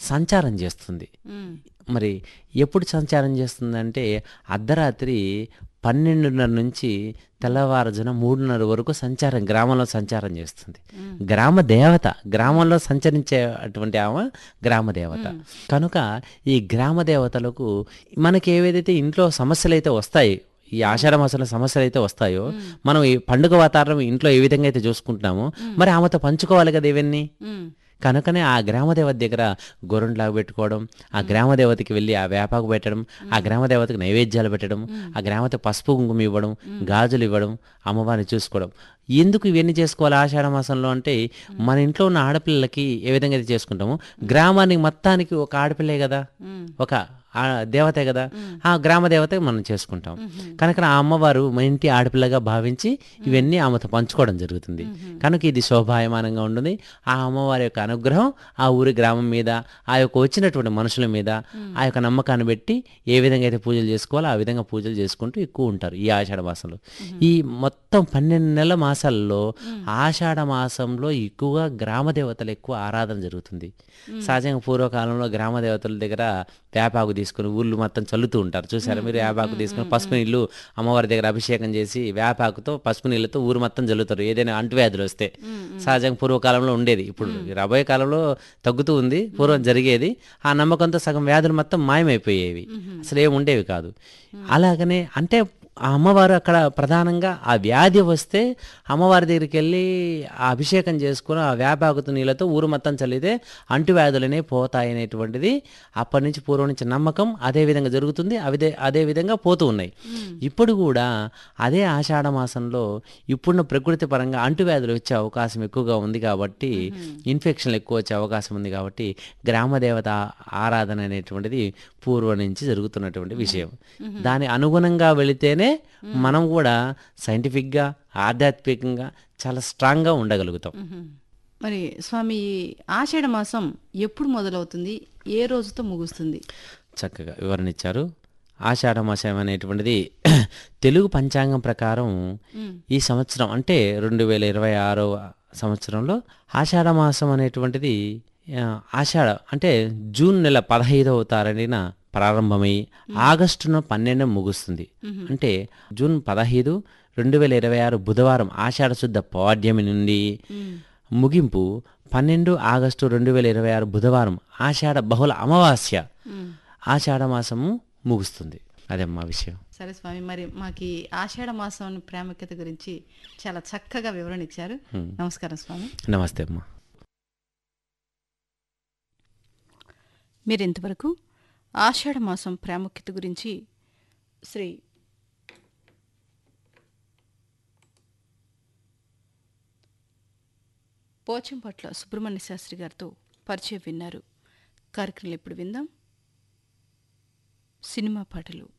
సంచారం చేస్తుంది ఉమ్, మరి ఎప్పుడు సంచారం చేస్తుందంటే అర్ధరాత్రి పన్నెండున్నర నుంచి తెల్లవారుజామున మూడున్నర వరకు సంచారం గ్రామంలో సంచారం చేస్తుంది గ్రామ దేవత గ్రామంలో సంచరించే అటువంటి ఆమె గ్రామ దేవత కనుక ఈ గ్రామ దేవతలకు మనకి ఏవేదైతే ఇంట్లో సమస్యలు అయితే వస్తాయి ఈ ఆషాఢ మాసంలో సమస్యలు అయితే వస్తాయో మనం ఈ పండుగ వాతావరణం ఇంట్లో ఏ విధంగా అయితే చూసుకుంటున్నామో మరి ఆమెతో పంచుకోవాలి కదా ఇవన్నీ ఉమ్, కనుకనే ఆ గ్రామదేవత దగ్గర గొర్రెంట్లాగా పెట్టుకోవడం ఆ గ్రామదేవతకి వెళ్ళి ఆ వేపాకు పెట్టడం ఆ గ్రామదేవతకి నైవేద్యాలు పెట్టడం ఆ గ్రామత పసుపు కుంకుమ ఇవ్వడం గాజులు ఇవ్వడం అమ్మవారిని చూసుకోవడం ఎందుకు ఇవన్నీ చేసుకోవాలి ఆషాఢ మాసంలో అంటే మన ఇంట్లో ఉన్న ఆడపిల్లలకి ఏ విధంగా అయితే చేసుకుంటామో గ్రామానికి మొత్తానికి ఒక ఆడపిల్లే కదా ఉమ్, ఒక ఆ దేవతే కదా ఆ గ్రామ దేవత మనం చేసుకుంటాం కనుక ఆ అమ్మవారు మన ఇంటి ఆడపిల్లగా భావించి ఇవన్నీ ఆమెతో పంచుకోవడం జరుగుతుంది కనుక ఇది శోభాయమానంగా ఉంటుంది ఆ అమ్మవారి యొక్క అనుగ్రహం ఆ ఊరి గ్రామం మీద ఆ యొక్క వచ్చినటువంటి మనుషుల మీద ఆ యొక్క నమ్మకాన్ని బట్టి ఏ విధంగా అయితే పూజలు చేసుకోవాలో ఆ విధంగా పూజలు చేసుకుంటూ ఎక్కువ ఉంటారు ఈ ఆషాఢ మాసంలో ఈ మొత్తం పన్నెండు నెలల మాసాల్లో ఆషాఢ మాసంలో ఎక్కువగా గ్రామ దేవతలు ఎక్కువ ఆరాధన జరుగుతుంది సహజంగా పూర్వకాలంలో గ్రామ దేవతల దగ్గర వేపాకు తీసుకుని ఊళ్ళు మొత్తం చల్లుతూ ఉంటారు చూసారా మీరు వేపాకు తీసుకుని పసుపు నీళ్ళు అమ్మవారి దగ్గర అభిషేకం చేసి వేపాకుతో పసుపు నీళ్ళతో ఊరు మొత్తం చల్లుతారు ఏదైనా అంటువ్యాధులు వస్తే సహజంగా పూర్వకాలంలో ఉండేది ఇప్పుడు రాబోయే కాలంలో తగ్గుతూ ఉంది పూర్వం జరిగేది ఆ నమ్మకంతో సగం వ్యాధులు మొత్తం మాయమైపోయేవి అసలు ఏమి ఉండేవి కాదు అలాగనే అంటే ఆ అమ్మవారు అక్కడ ప్రధానంగా ఆ వ్యాధి వస్తే అమ్మవారి దగ్గరికి వెళ్ళి ఆ అభిషేకం చేసుకుని ఆ వేపాకుతు నీళ్ళతో ఊరు మొత్తం చల్లితే అంటువ్యాధులనే పోతాయనేటువంటిది అప్పటి నుంచి పూర్వం నుంచి నమ్మకం అదే విధంగా జరుగుతుంది అదే అదే విధంగా పోతూ ఉన్నాయి ఇప్పుడు కూడా అదే ఆషాఢ మాసంలో ఇప్పుడున్న ప్రకృతి పరంగా అంటువ్యాధులు వచ్చే అవకాశం ఎక్కువగా ఉంది కాబట్టి ఇన్ఫెక్షన్లు ఎక్కువ వచ్చే అవకాశం ఉంది కాబట్టి గ్రామ దేవత ఆరాధన అనేటువంటిది పూర్వం నుంచి జరుగుతున్నటువంటి విషయం దాని అనుగుణంగా వెళితేనే మనం కూడా సైంటిఫిక్గా ఆధ్యాత్మికంగా చాలా స్ట్రాంగ్గా ఉండగలుగుతాం ఉమ్. మరి స్వామి ఈ ఆషాఢ మాసం ఎప్పుడు మొదలవుతుంది ఏ రోజుతో ముగుస్తుంది చక్కగా వివరణ ఇచ్చారు ఆషాఢ మాసం అనేటువంటిది తెలుగు పంచాంగం ప్రకారం ఈ సంవత్సరం అంటే రెండు వేల ఇరవై ఆరో సంవత్సరంలో ఆషాఢ మాసం అనేటువంటిది ఆ, ఆషాఢ అంటే జూన్ నెల పదహైదవ తారీఖున ప్రారంభమై ఆగస్టున పన్నెండు ముగుస్తుంది అంటే జూన్ పదహైదు రెండు వేల ఇరవై ఆరు బుధవారం ఆషాఢ శుద్ధ పౌర్ణమి నుండి ముగింపు పన్నెండు ఆగస్టు రెండు వేల ఇరవై ఆరు బుధవారం ఆషాఢ బహుళ అమావాస్య ఆషాఢ మాసము ముగుస్తుంది అదే మా విషయం సరే స్వామి మరి మాకు ఈ ఆషాఢ మాసం ప్రాముఖ్యత గురించి చాలా చక్కగా వివరణ ఇచ్చారు నమస్కారం స్వామి నమస్తే అమ్మా మీరు ఇంతవరకు ఆషాఢ మాసం ప్రాముఖ్యత గురించి శ్రీ పోచంపట్ల సుబ్రహ్మణ్య శాస్త్రి గారితో పరిచయం విన్నారు కార్యక్రమం ఇప్పుడు విందాం సినిమా పాటలు